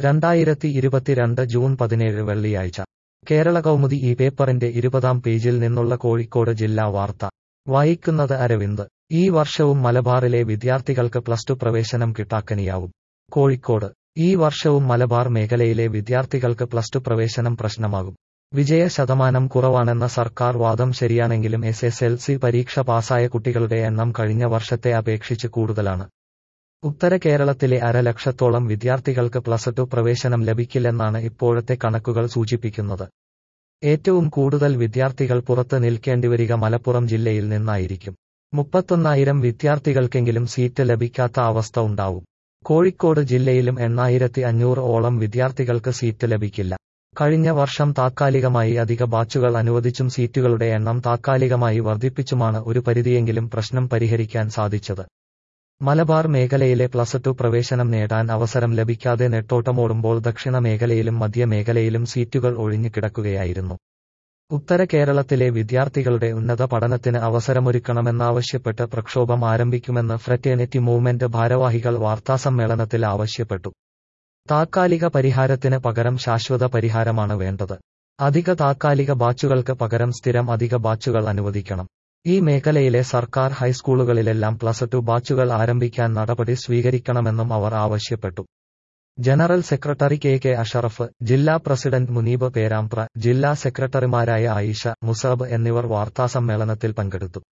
രണ്ടായിരത്തി ഇരുപത്തിരണ്ട് ജൂൺ പതിനേഴ് വെള്ളിയാഴ്ച കേരള കൗമുദി ഈ പേപ്പറിന്റെ ഇരുപതാം പേജിൽ നിന്നുള്ള കോഴിക്കോട് ജില്ലാ വാർത്ത വായിക്കുന്നത് അരവിന്ദ് ഈ വർഷവും മലബാറിലെ വിദ്യാർത്ഥികൾക്ക് പ്ലസ് ടു പ്രവേശനം കിട്ടാക്കനിയാവും കോഴിക്കോട് ഈ വർഷവും മലബാർ മേഖലയിലെ വിദ്യാർത്ഥികൾക്ക് പ്ലസ് ടു പ്രവേശനം പ്രശ്നമാകും വിജയ ശതമാനം കുറവാണെന്ന സർക്കാർ വാദം ശരിയാണെങ്കിലും എസ് എസ് എൽ സി പരീക്ഷ പാസായ കുട്ടികളുടെ എണ്ണം കഴിഞ്ഞ വർഷത്തെ അപേക്ഷിച്ച് കൂടുതലാണ് ഉത്തര കേരളത്തിലെ അരലക്ഷത്തോളം വിദ്യാർത്ഥികൾക്ക് പ്ലസ് ടു പ്രവേശനം ലഭിക്കില്ലെന്നാണ് ഇപ്പോഴത്തെ കണക്കുകൾ സൂചിപ്പിക്കുന്നത് ഏറ്റവും കൂടുതൽ വിദ്യാർത്ഥികൾ പുറത്ത് നിൽക്കേണ്ടിവരിക മലപ്പുറം ജില്ലയിൽ നിന്നായിരിക്കും മുപ്പത്തൊന്നായിരം വിദ്യാർത്ഥികൾക്കെങ്കിലും സീറ്റ് ലഭിക്കാത്ത അവസ്ഥ ഉണ്ടാവും കോഴിക്കോട് ജില്ലയിലും എണ്ണായിരത്തി അഞ്ഞൂറ് ഓളം വിദ്യാർത്ഥികൾക്ക് സീറ്റ് ലഭിക്കില്ല കഴിഞ്ഞ വർഷം താത്കാലികമായി അധിക ബാച്ചുകൾ അനുവദിച്ചും സീറ്റുകളുടെ എണ്ണം താത്കാലികമായി വർദ്ധിപ്പിച്ചുമാണ് ഒരു പരിധിയെങ്കിലും പ്രശ്നം പരിഹരിക്കാൻ സാധിച്ചത് മലബാർ മേഖലയിലെ പ്ലസ് ടു പ്രവേശനം നേടാൻ അവസരം ലഭിക്കാതെ നെട്ടോട്ടമോടുമ്പോൾ ദക്ഷിണ മേഖലയിലും മധ്യമേഖലയിലും സീറ്റുകൾ ഒഴിഞ്ഞു കിടക്കുകയായിരുന്നു ഉത്തര കേരളത്തിലെ വിദ്യാർത്ഥികളുടെ ഉന്നത പഠനത്തിന് അവസരമൊരുക്കണമെന്നാവശ്യപ്പെട്ട് പ്രക്ഷോഭം ആരംഭിക്കുമെന്ന് ഫ്രറ്റേണിറ്റി മൂവ്മെന്റ് ഭാരവാഹികൾ വാർത്താസമ്മേളനത്തിൽ ആവശ്യപ്പെട്ടു താത്കാലിക പരിഹാരത്തിന് പകരം ശാശ്വത പരിഹാരമാണ് വേണ്ടത് അധിക താത്കാലിക ബാച്ചുകൾക്ക് പകരം സ്ഥിരം അധിക ബാച്ചുകൾ അനുവദിക്കണം ഈ മേഖലയിലെ സർക്കാർ ഹൈസ്കൂളുകളിലെല്ലാം പ്ലസ് ടു ബാച്ചുകൾ ആരംഭിക്കാൻ നടപടി സ്വീകരിക്കണമെന്നും അവർ ആവശ്യപ്പെട്ടു general secretary K K Ashraf ജില്ലാ പ്രസിഡന്റ് മുനീബ് പേരാമ്പ്ര ജില്ലാ സെക്രട്ടറിമാരായ ആയിഷ മുസാബ് എന്നിവർ വാർത്താസമ്മേളനത്തിൽ പങ്കെടുത്തു